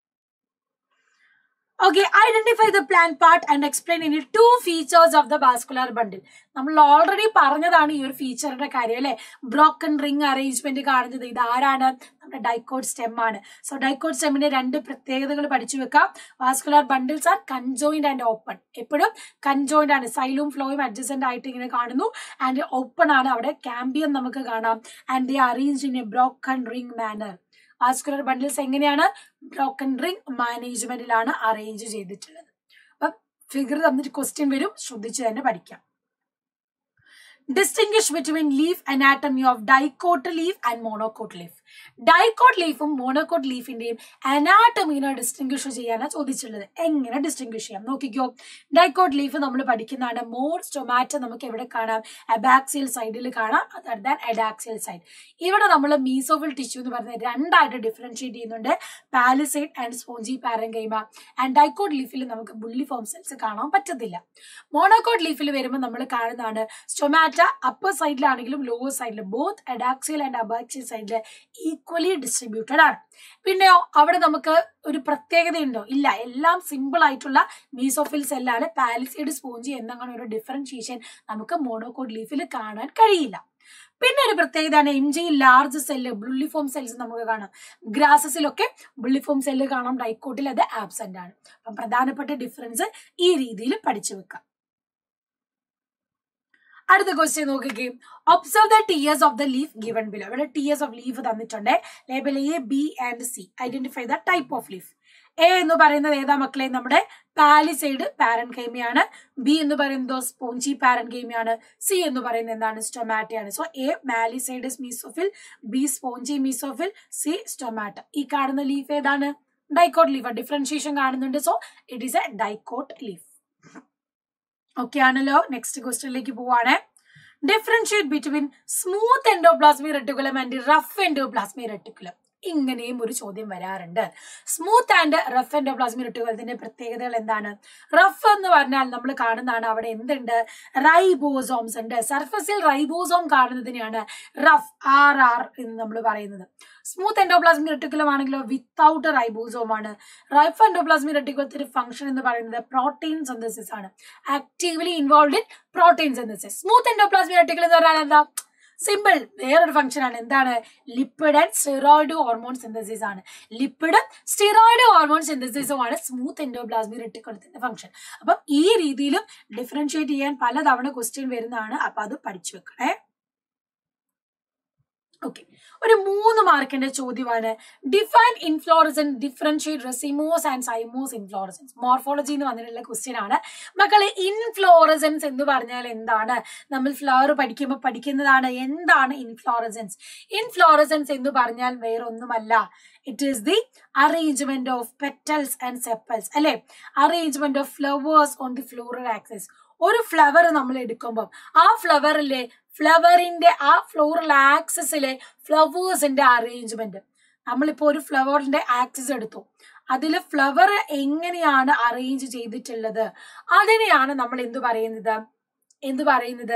okay identify the plant part and explain any two features of the vascular bundle നമ്മൾ ഓൾറെഡി പറഞ്ഞതാണ് ഈ ഒരു ഫീച്ചറിന്റെ കാര്യം അല്ലെ ബ്രോക്കൺ റിംഗ് അറേഞ്ച്മെന്റ് കാണുന്നത് ഇത് ആരാണ് നമ്മുടെ ഡൈക്കോഡ് സ്റ്റെം ആണ് സോ ഡൈക്കോഡ് സ്റ്റെമ്മിന്റെ രണ്ട് പ്രത്യേകതകൾ പഠിച്ചു വെക്കാം vascular bundles are conjoint and open എപ്പോഴും കൺജോയിന്റ് ആണ് സൈലും ഫ്ലോയും അഡ്ജസ്റ്റന്റ് ആയിട്ട് ഇങ്ങനെ കാണുന്നു ആൻഡ് ഓപ്പൺ ആണ് അവിടെ ക്യാമ്പിയൻ നമുക്ക് കാണാം and the arrange in a broken ring manner vascular bundles എങ്ങനെയാണ് ബ്രോക്കൺ റിംഗ് മാനേജ്മെന്റിലാണ് അറേഞ്ച് ചെയ്തിട്ടുള്ളത് അപ്പം ഫിഗർ തന്നിട്ട് ക്വസ്റ്റ്യൻ വരും ശ്രദ്ധിച്ച് തന്നെ പഠിക്കാം distinguish between leaf anatomy of dicot leaf and monocot leaf dicot ലീഫും മോണോക്കോട്ട് ലീഫിന്റെയും അനാട്ടമീനെ ഡിസ്റ്റിംഗ്വിഷ് ചെയ്യാനാണ് ചോദിച്ചിട്ടുള്ളത് എങ്ങനെ ഡിസ്റ്റിംഗ്വിഷ് ചെയ്യാം നോക്കിക്കോ ഡൈക്കോട്ട് ലീഫ് നമ്മൾ പഠിക്കുന്നതാണ് മോർ സ്റ്റൊമാറ്റോ നമുക്ക് എവിടെ കാണാം അബാക്സിയൽ സൈഡിൽ കാണാം അതർ ദാൻ എഡാക്സിയൽ സൈഡ് ഇവിടെ നമ്മൾ മീസോഫിൽ ടിഷ്യൂ എന്ന് പറയുന്നത് രണ്ടായിട്ട് ഡിഫറൻഷിയേറ്റ് ചെയ്യുന്നുണ്ട് palisade and spongy parenchyma and dicot ലീഫിൽ നമുക്ക് ബുള്ളി ഫോം സെൽസ് കാണാൻ പറ്റത്തില്ല മോണോക്കോട്ട് ലീഫിൽ വരുമ്പോൾ നമ്മൾ കാണുന്നതാണ് സ്റ്റൊമാറ്റ അപ്പർ സൈഡിലാണെങ്കിലും ലോവർ സൈഡിൽ ബോത്ത് എഡാക്സിയൽ ആൻഡ് അബാക്സിയൽ സൈഡിൽ ഈക്വലി ഡിസ്ട്രിബ്യൂട്ടഡ് ആണ് പിന്നെയോ അവിടെ നമുക്ക് ഒരു പ്രത്യേകതയുണ്ടോ ഇല്ല എല്ലാം സിമ്പിൾ ആയിട്ടുള്ള മീസോഫിൽ സെല്ലാണ് പാലിസൈഡ് സ്പോഞ്ചി എന്നങ്ങനെ ഒരു ഡിഫറൻഷിയേഷൻ നമുക്ക് മോണോക്കോട്ട് ലീഫിൽ കാണാൻ കഴിയില്ല പിന്നെ ഒരു പ്രത്യേകതയാണ് എം ജി ലാർജ് സെല്ല് ബുള്ളിഫോം സെൽസ് നമുക്ക് കാണാം ഗ്രാസസിലൊക്കെ ബുള്ളിഫോം സെല്ല് കാണാം ഡൈക്കോട്ടിൽ അത് ആബ്സെന്റ് ആണ് അപ്പം പ്രധാനപ്പെട്ട ഡിഫറൻസ് ഈ രീതിയിൽ പഠിച്ചു വെക്കാം അടുത്ത ക്വസ്റ്റ്യൻ നോക്കുകയും observe the tiers of the leaf given below ഇവിടെ ടിയേഴ്സ് ഓഫ് ലീഫ് തന്നിട്ടുണ്ട് label A B and C identify the type of leaf A എന്ന് പറയുന്നത് ഏതാ മക്കളെ നമ്മുടെ പാലിസൈഡ് പാരൻകൈമിയാണ് ബി എന്ന് പറയുന്നത് സ്പോഞ്ചി പാരൻകൈമിയാണ് സി എന്ന് പറയുന്നത് എന്താണ് സ്റ്റൊമാറ്റയാണ് so A palisade mesophyll B spongy mesophyll C stomata ഈ കാണുന്ന ലീഫ് ഏതാണ് ഡൈക്കോട്ട് ലീഫ് ഡിഫറൻഷിയേഷൻ കാണുന്നുണ്ട് so it is a dicot leaf okay ആണല്ലോ നെക്സ്റ്റ് ക്വസ്റ്റ്യനിലേക്ക് പോവാണ് differentiate between smooth endoplasmic reticulum and rough endoplasmic reticulum ഇങ്ങനെയും ഒരു ചോദ്യം വരാറുണ്ട് സ്മൂത്ത് ആൻഡ് റഫ് എൻഡോപ്ലാസ്മി റെട്ടിക്കുലത്തിന്റെ പ്രത്യേകതകൾ എന്താണ് റഫ് എന്ന് പറഞ്ഞാൽ നമ്മൾ കാണുന്നതാണ് അവിടെ എന്തുണ്ട് റൈബോസോംസ് ഉണ്ട് സർഫസിൽ റൈബോസോം കാണുന്നതിനെയാണ് റഫ് ആർ ആർ എന്ന് നമ്മൾ പറയുന്നത് സ്മൂത്ത് എൻഡോപ്ലാസ്മി റെട്ടിക്കുലം ആണെങ്കിലോ വിത്തൗട്ട് റൈബോസോം ആണ് റൈഫ് എൻഡോപ്ലാസ്മി റെട്ടിക്കുലത്തിന്റെ ഫംഗ്ഷൻ എന്ന് പറയുന്നത് പ്രോട്ടീൻ സിന്തസിസ് ആണ് actively involve in protein synthesis smooth endoplasmic reticulum എന്ന് പറഞ്ഞാൽ എന്താ സിമ്പിൾ വേറൊരു ഫംഗ്ഷൻ ആണ് എന്താണ് lipid and steroid hormone synthesis ആണ് ലിപ്പിഡും സ്റ്റിറോയിഡ് ഹോർമോൺ സിന്തസിസും ആണ് സ്മൂത്ത് എൻഡോപ്ലാസ്മി റെട്ടിക്കുളത്തിന്റെ ഫംഗ്ഷൻ അപ്പം ഈ രീതിയിലും ഡിഫറൻഷിയേറ്റ് ചെയ്യാൻ പലതവണ ക്വസ്റ്റ്യൻ വരുന്നതാണ് അപ്പൊ അത് പഠിച്ചു വെക്കണേ ഓക്കെ ഒരു മൂന്ന് മാർക്കിന്റെ ചോദ്യമാണ് define inflorescence differentiate racemose and cymose inflorescence morphology എന്ന് വന്നിട്ടുള്ള ക്വസ്റ്റ്യൻ ആണ് മക്കളെ ഇൻഫ്ലോറസൻസ് എന്ന് പറഞ്ഞാൽ എന്താണ് നമ്മൾ ഫ്ലവർ പഠിക്കുമ്പോൾ പഠിക്കുന്നതാണ് എന്താണ് ഇൻഫ്ലോറസൻസ് ഇൻഫ്ലോറസൻസ് എന്ന് പറഞ്ഞാൽ വേറൊന്നുമല്ല it is the arrangement of petals and sepals അല്ലെ arrangement of flowers on the floral axis ഒരു ഫ്ലവർ നമ്മൾ എടുക്കുമ്പോൾ ആ ഫ്ലവറിലെ ഫ്ലവറിന്റെ ആ ഫ്ലോറൽ ആക്സിസിലെ ഫ്ലവേഴ്സിന്റെ അറേഞ്ച്മെന്റ് നമ്മളിപ്പോ ഒരു ഫ്ലവറിന്റെ ആക്സിസ് എടുത്തു അതിൽ ഫ്ലവർ എങ്ങനെയാണ് അറേഞ്ച് ചെയ്തിട്ടുള്ളത് അതിനെയാണ് നമ്മൾ എന്തു പറയുന്നത് എന്തു പറയുന്നത്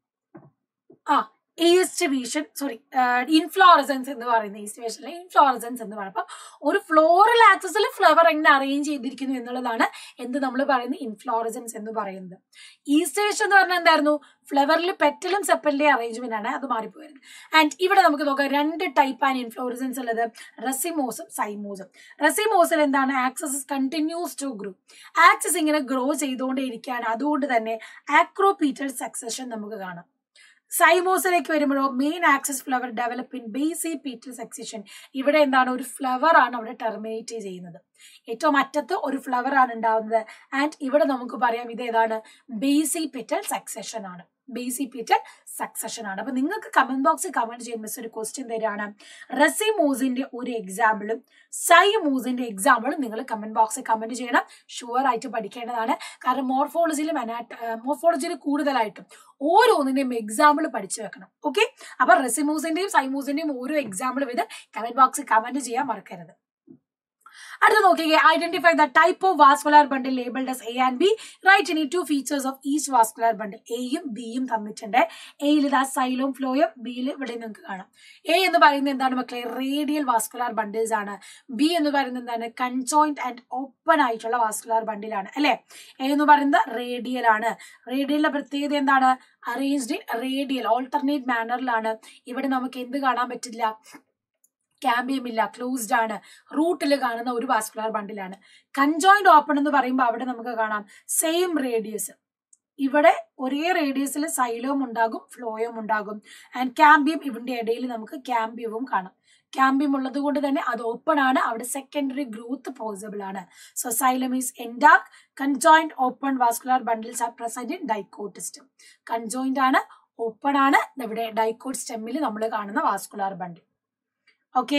ആ ഈസ്റ്റ് വിഷൻ സോറി ഇൻഫ്ലോറസൻസ് എന്ന് പറയുന്നത് ഈസ്റ്റ് വിഷനിലെ ഇൻഫ്ലോറസൻസ് എന്ന് പറയുമ്പോൾ ഒരു ഫ്ലോറൽ ആക്സസിൽ ഫ്ലവർ എങ്ങനെ അറേഞ്ച് ചെയ്തിരിക്കുന്നു എന്നുള്ളതാണ് എന്ത് നമ്മൾ പറയുന്നത് ഇൻഫ്ലോറസൻസ് എന്ന് പറയുന്നത് ഈസ്റ്റ് വിഷൻ എന്ന് പറഞ്ഞാൽ എന്തായിരുന്നു ഫ്ലവറിൽ പെറ്റലും സെപ്പലിന്റെ അറേഞ്ച്മെന്റ് ആണ് അത് മാറിപ്പോയത് ആൻഡ് ഇവിടെ നമുക്ക് നോക്കാം രണ്ട് ടൈപ്പ് ആണ് ഇൻഫ്ലോറസൻസ് ഉള്ളത് റെസിമോസും സൈമോസും റെസിമോസിൽ എന്താണ് axis continues to grow axis ഇങ്ങനെ ഗ്രോ ചെയ്തുകൊണ്ടേയിരിക്കുകയാണ് അതുകൊണ്ട് തന്നെ ആക്രോപീറ്റൽ സക്സഷൻ നമുക്ക് കാണാം സൈമോസിലേക്ക് വരുമ്പോഴോ main axis flower develop in basipetal succession ഇവിടെ എന്താണ് ഒരു ഫ്ലവർ ആണ് അവിടെ ടെർമിനേറ്റ് ചെയ്യുന്നത് ഏറ്റവും അറ്റത്ത് ഒരു ഫ്ലവർ ആണ് ഉണ്ടാവുന്നത് ആൻഡ് ഇവിടെ നമുക്ക് പറയാം ഇത് ഏതാണ് ബേസി പിറ്റൽ സക്സഷൻ ആണ് ബേസി പിറ്റൽ സക്സഷൻ ആണ് അപ്പൊ നിങ്ങൾക്ക് കമന്റ് ബോക്സിൽ കമന്റ് ചെയ്യാൻ മിസ് ഒരു ക്വസ്റ്റ്യൻ തരാണ് റെസിമോസിന്റെ ഒരു എക്സാമ്പിളും സൈമൂസിന്റെ എക്സാമ്പിളും നിങ്ങൾ കമന്റ് ബോക്സിൽ കമന്റ് ചെയ്യണം ഷുവർ ആയിട്ട് പഠിക്കേണ്ടതാണ് കാരണം മോർഫോളജിയിലും മോർഫോളജിയിൽ കൂടുതലായിട്ടും ഓരോന്നിന്റെയും എക്സാമ്പിൾ പഠിച്ചു വെക്കണം ഓക്കെ അപ്പൊ റെസിമൂസിന്റെയും സൈമൂസിന്റെയും ഓരോ എക്സാമ്പിൾ ഇത് കമന്റ് ബോക്സിൽ കമന്റ് ചെയ്യാൻ മറക്കരുത് അടുത്ത നോക്കിക്കേ identify the type of vascular bundle labelled as A and B write any two features of each vascular bundle എയും ബിയും തന്നിട്ടുണ്ട് എയിൽ ഇതാ സൈലോം ഫ്ലോയും ബിയിൽ ഇവിടെ നിങ്ങൾക്ക് കാണാം എ എന്ന് പറയുന്നത് എന്താണ് മക്കളെ റേഡിയൽ വാസ്കുലാർ ബണ്ടിൽസ് ആണ് ബി എന്ന് പറയുന്നത് എന്താണ് കൺജോയിന്റ് ആൻഡ് ഓപ്പൺ ആയിട്ടുള്ള വാസ്കുലാർ ബണ്ടിലാണ് അല്ലെ എ എന്ന് പറയുന്നത് റേഡിയൽ ആണ് റേഡിയലിന്റെ പ്രത്യേകത എന്താണ് അറേഞ്ച്ഡ് ഇൻ റേഡിയൽ ഓൾട്ടർനേറ്റ് മാനറിലാണ് ഇവിടെ നമുക്ക് എന്ത് കാണാൻ പറ്റില്ല ക്യാമ്പിയം ഇല്ല ക്ലോസ്ഡ് ആണ് റൂട്ടിൽ കാണുന്ന ഒരു വാസ്കുലാർ ബണ്ടിലാണ് കൺജോയിന്റ് ഓപ്പൺ എന്ന് പറയുമ്പോൾ അവിടെ നമുക്ക് കാണാം സെയിം റേഡിയസ് ഇവിടെ ഒരേ റേഡിയസിൽ സൈലോം ഉണ്ടാകും ഫ്ലോയും ഉണ്ടാകും ആൻഡ് ക്യാമ്പിയം ഇവന്റെ ഇടയിൽ നമുക്ക് ക്യാമ്പിയവും കാണാം ക്യാമ്പിയം ഉള്ളത് കൊണ്ട് തന്നെ അത് ഓപ്പൺ ആണ് അവിടെ സെക്കൻഡറി ഗ്രോത്ത് പോസിബിൾ ആണ് so xylem is endarch conjoint open vascular bundles are present in dicot system conjoint ആണ് ഓപ്പൺ ആണ് ഇവിടെ ഡൈക്കോട്ട് സ്റ്റെമ്മിൽ നമ്മൾ കാണുന്ന വാസ്കുലാർ ബണ്ടിൽ ഓക്കെ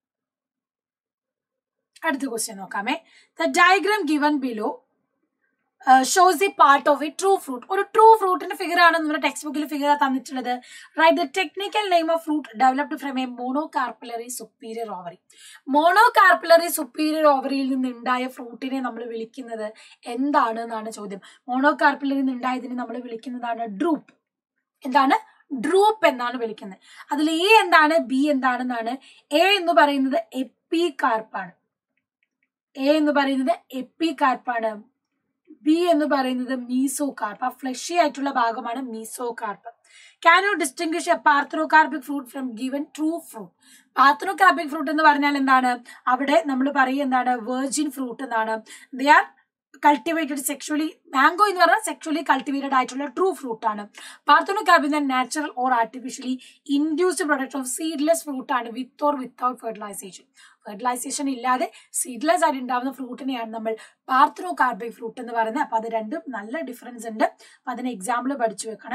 അടുത്ത ക്വസ്റ്റ്യൻ നോക്കാമേ the diagram given below shows the part of a true fruit ഒരു true ഫ്രൂട്ടിന്റെ ഫിഗർ ആണ് നമ്മുടെ ടെക്സ്റ്റ് ബുക്കിൽ ഫിഗർ തന്നിട്ടുള്ളത് write the technical name of fruit developed from a monocarpellary superior ovary മോണോകാർപ്പലറി superior ഓവറിയിൽ നിന്ന് ഉണ്ടായ ഫ്രൂട്ടിനെ നമ്മൾ വിളിക്കുന്നത് എന്താണ് എന്നാണ് ചോദ്യം മോണോകാർപ്പലറി നിന്ന് ഉണ്ടായതിനെ നമ്മൾ വിളിക്കുന്നതാണ് ഡ്രൂപ്പ് എന്താണ് ഡ്രൂപ്പ് എന്നാണ് വിളിക്കുന്നത് അതിൽ എ എന്താണ് ബി എന്താണെന്നാണ് എ എന്ന് പറയുന്നത് എപ്പി കാർപ്പാണ് എ എന്ന് പറയുന്നത് എപ്പി കാർപ്പാണ് ബി എന്ന് പറയുന്നത് മീസോ കാർപ്പ് ആ ഫ്ലഷി ആയിട്ടുള്ള ഭാഗമാണ് mesocarp can you distinguish a parthenocarpic fruit from given true fruit parthenocarpic fruit എന്ന് പറഞ്ഞാൽ എന്താണ് അവിടെ നമ്മൾ പറയും എന്താണ് വെർജിൻ ഫ്രൂട്ട് എന്നാണ് they are cultivated sexually mango എന്ന് പറഞ്ഞാൽ സെക്ഷുവലി കൾട്ടിവേറ്റഡ് ആയിട്ടുള്ള ട്രൂ ഫ്രൂട്ട് ആണ് parthenocarpic natural or artificially induced product of seedless fruit ആണ് with or without fertilization fertilization ഇല്ലാതെ സീഡ്ലെസ് ആയിട്ട് ഉണ്ടാകുന്ന ഫ്രൂട്ടിനെയാണ് നമ്മൾ പാർത്തനോ കാർബിക് ഫ്രൂട്ട് എന്ന് പറയുന്നത് അപ്പൊ അത് രണ്ടും നല്ല ഡിഫറൻസ് ഉണ്ട് അപ്പൊ അതിന് എക്സാമ്പിൾ പഠിച്ചു വെക്കണേ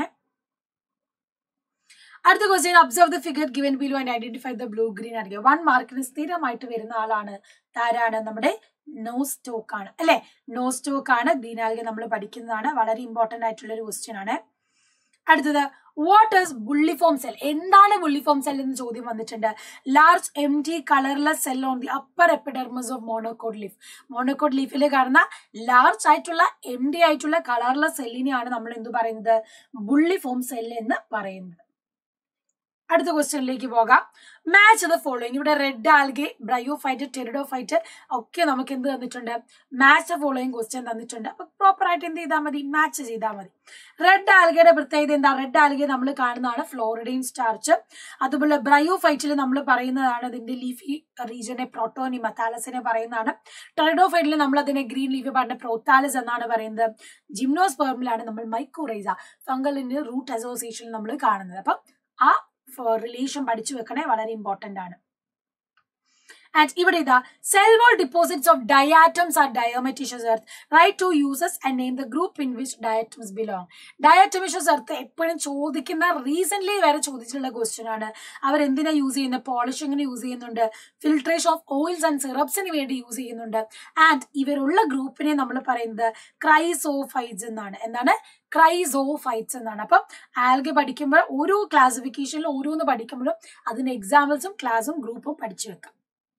അടുത്ത question observe the figure given below and identify the blue green ആയിരിക്കും വൺ മാർക്കിന് സ്ഥിരമായിട്ട് വരുന്ന ആളാണ് ആരാണ് നമ്മുടെ നോ സ്റ്റോക്ക് ആണ് അല്ലെ നോ സ്റ്റോക്ക് ആണ് ഗ്രീൻ ആൽഗെ നമ്മൾ പഠിക്കുന്നതാണ് വളരെ ഇമ്പോർട്ടന്റ് ആയിട്ടുള്ള ഒരു ക്വസ്റ്റ്യൻ ആണ് അടുത്തത് വാട്ട് ഈസ് ബുള്ളിഫോം സെൽ എന്താണ് ബുള്ളിഫോം സെൽ എന്ന് ചോദ്യം വന്നിട്ടുണ്ട് large empty colourless cell on the upper epidermis of monocot leaf monocot ലീഫിൽ കാണുന്ന ലാർജ് ആയിട്ടുള്ള എം ഡി ആയിട്ടുള്ള കളർലെസ് സെല്ലിനെയാണ് നമ്മൾ എന്ത് പറയുന്നത് ബുള്ളിഫോം സെൽ എന്ന് പറയുന്നത് അടുത്ത ക്വസ്റ്റ്യനിലേക്ക് പോകാം മാച്ച് ദ ഫോളോയിങ് ഇവിടെ റെഡ് ആൽഗെ ബ്രയോഫൈറ്റ് ടെറിഡോഫൈറ്റ് ഒക്കെ നമുക്ക് എന്ത് തന്നിട്ടുണ്ട് മാച്ച് ദ ഫോളോയിങ് ക്വസ്റ്റ്യൻ തന്നിട്ടുണ്ട് അപ്പൊ പ്രോപ്പർ ആയിട്ട് എന്ത് ചെയ്താൽ മതി മാച്ച് ചെയ്താൽ മതി റെഡ് ആൽഗയുടെ പ്രത്യേകത എന്താ റെഡ് ആൽഗെ നമ്മൾ കാണുന്നതാണ് ഫ്ലോറിഡൈൻ സ്റ്റാർച്ച് അതുപോലെ ബ്രയോഫൈറ്റിൽ നമ്മൾ പറയുന്നതാണ് ഇതിന്റെ ലീഫി റീജിയനെ പ്രോട്ടോനിമ താലസിനെ പറയുന്നതാണ് ടെറിഡോഫൈറ്റിൽ നമ്മൾ അതിനെ ഗ്രീൻ ലീഫി പറഞ്ഞ പ്രോത്താലസ് എന്നാണ് പറയുന്നത് ജിംനോസ്പേർമിലാണ് നമ്മൾ മൈക്രോറൈസ ഫംഗലിന്റെ റൂട്ട് അസോസിയേഷൻ നമ്മൾ കാണുന്നത് അപ്പം ആ റിലേഷൻ പഠിച്ചു വെക്കണേ വളരെ ഇമ്പോർട്ടന്റ് ആണ് ആൻഡ് ഇവിടെ ഇതാ cell wall deposits of diatoms are diatomaceous earth right two uses and name the group in which diatoms belong diatomaceous earth എപ്പോഴും ചോദിക്കുന്ന റീസെന്റ് വരെ ചോദിച്ചിട്ടുള്ള ക്വസ്റ്റ്യൻ ആണ് അവർ എന്തിനാ യൂസ് ചെയ്യുന്നത് പോളിഷിങ്ങിന് യൂസ് ചെയ്യുന്നുണ്ട് ഫിൽട്രേഷൻ ഓഫ് ഓയിൽസ് ആൻഡ് സിറപ്സിന് വേണ്ടി യൂസ് ചെയ്യുന്നുണ്ട് ആൻഡ് ഇവരുള്ള ഗ്രൂപ്പിനെ നമ്മൾ പറയുന്നത് ക്രൈസോഫൈറ്റ്സ് എന്നാണ് എന്താണ് ക്രൈസോഫൈറ്റ്സ് എന്നാണ് അപ്പം ആൽഗെ പഠിക്കുമ്പോൾ ഓരോ ക്ലാസിഫിക്കേഷനിലും ഓരോന്ന് പഠിക്കുമ്പോഴും അതിന്റെ എക്സാമ്പിൾസും ക്ലാസും ഗ്രൂപ്പും പഠിച്ചു വെക്കാം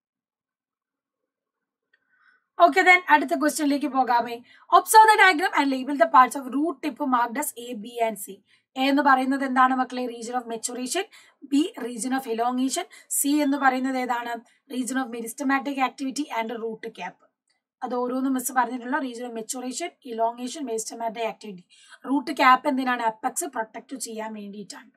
ഓക്കെ ദെൻ അടുത്ത ക്വസ്റ്റ്യനിലേക്ക് പോകാമേ observe the diagram and label the parts of root tip marked as A B and C A എന്ന് പറയുന്നത് എന്താണ് മക്കളെ region of maturation B region of elongation C എന്ന് പറയുന്നത് ഏതാണ് region of meristematic activity and root cap അത് ഓരോന്നും മിസ് പറഞ്ഞിട്ടുള്ള region of maturation elongation meristematic activity root cap എന്തിനാണ് അപ്പക്സ് പ്രൊട്ടക്ട് ചെയ്യാൻ വേണ്ടിയിട്ടാണ്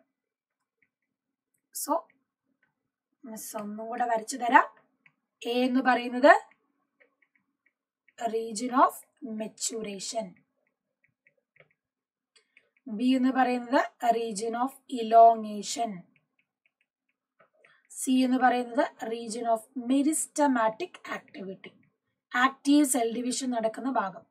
സോ മിസ് ഒന്നും കൂടെ വരച്ചു തരാം എ എന്ന് പറയുന്നത് റീജിയൻ ഓഫ് മെച്ചുറേഷൻ ബി എന്ന് പറയുന്നത് റീജിയൻ ഓഫ് ഇലോങ്ങേഷൻ സി എന്ന് പറയുന്നത് region of meristematic activity active cell division നടക്കുന്ന ഭാഗം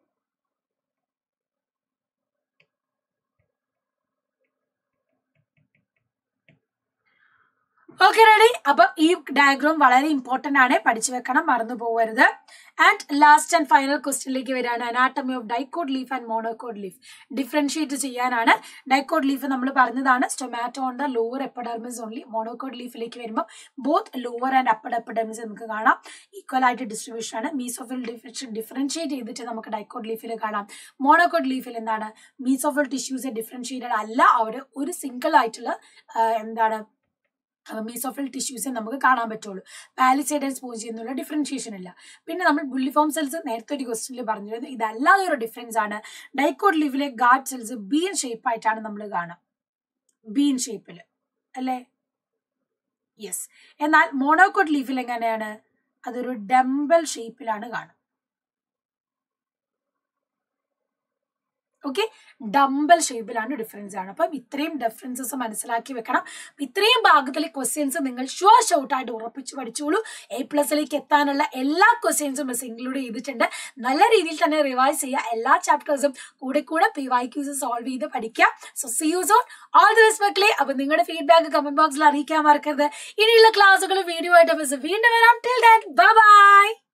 ഓക്കെ റെഡി അപ്പൊ ഈ ഡയഗ്രാം വളരെ ഇമ്പോർട്ടന്റ് ആണ് പഠിച്ചു വെക്കണം മറന്നു പോകരുത് ആൻഡ് ലാസ്റ്റ് ആൻഡ് ഫൈനൽ ക്വസ്റ്റ്യനിലേക്ക് വരികയാണ് anatomy of dicot leaf and monocot leaf differentiate ചെയ്യാനാണ് ഡൈക്കോഡ് ലീഫ് നമ്മൾ പറഞ്ഞതാണ് stomata on the lower epidermis only monocot ലീഫിലേക്ക് വരുമ്പോൾ both lower and upper epidermis നമുക്ക് കാണാം ഈക്വൽ ആയിട്ട് ഡിസ്ട്രിബ്യൂഷൻ ആണ് മീസോഫിൽ ഡിഫറൻഷിയേറ്റ് ചെയ്തിട്ട് നമുക്ക് ഡൈക്കോഡ് ലീഫിൽ കാണാം മോണോകോഡ് ലീഫിൽ എന്താണ് മീസോഫിൽ ടിഷ്യൂസ് ഡിഫറൻഷിയേറ്റഡ് അല്ല അവിടെ ഒരു സിംഗിൾ ആയിട്ടുള്ള എന്താണ് മീസോഫിൽ ടിഷ്യൂസ് നമുക്ക് കാണാൻ പറ്റുള്ളൂ പാലിസൈഡ് ആൻഡ് സ്പോഞ്ച് എന്നുള്ള ഡിഫറൻഷിയേഷൻ ഇല്ല പിന്നെ നമ്മൾ ബുള്ളിഫോം സെൽസ് നേരത്തെ ഒരു ക്വസ്റ്റനിൽ പറഞ്ഞിരുന്നു ഇതല്ലാതെ ഒരു ഡിഫറൻസ് ആണ് ഡൈക്കോഡ് ലീവിലെ ഗാർഡ് സെൽസ് ബീൻ ഷേപ്പ് ആയിട്ടാണ് നമ്മൾ കാണുക ബീൻ ഷേപ്പിൽ അല്ലേ യെസ് എന്നാൽ മോണോകോഡ് ലീഫിൽ എങ്ങനെയാണ് അതൊരു ഡംബൽ ഷേപ്പിലാണ് കാണുക ഓക്കെ ഡംബൽ ഷേപ്പിലാണ് ഡിഫറൻസ് ആണ് അപ്പം ഇത്രയും ഡിഫറൻസസ് മനസ്സിലാക്കി വെക്കണം ഇത്രയും ഭാഗത്തിലെ ക്വസ്റ്റ്യൻസ് നിങ്ങൾ ഷുവർ ഷോർട്ട് ആയിട്ട് ഉറപ്പിച്ച് പഠിച്ചോളൂ എ പ്ലസിലേക്ക് എത്താനുള്ള എല്ലാ ക്വസ്റ്റ്യൻസും മിസ് ഇൻക്ലൂഡ് ചെയ്തിട്ടുണ്ട് നല്ല രീതിയിൽ തന്നെ റിവൈസ് ചെയ്യുക എല്ലാ ചാപ്റ്റേഴ്സും കൂടെ കൂടെ പി വൈ ക്യൂസ് സോൾവ് ചെയ്ത് പഠിക്കുക so see you soon all the best മക്കളെ അപ്പൊ നിങ്ങളുടെ ഫീഡ്ബാക്ക് കമന്റ് ബോക്സിൽ അറിയിക്കാൻ മറക്കരുത് ഇനിയുള്ള ക്ലാസ്സുകൾ വീഡിയോ ആയിട്ട് മിസ് വീണ്ടും വരാം ടിൽ ദാറ്റ് ബൈ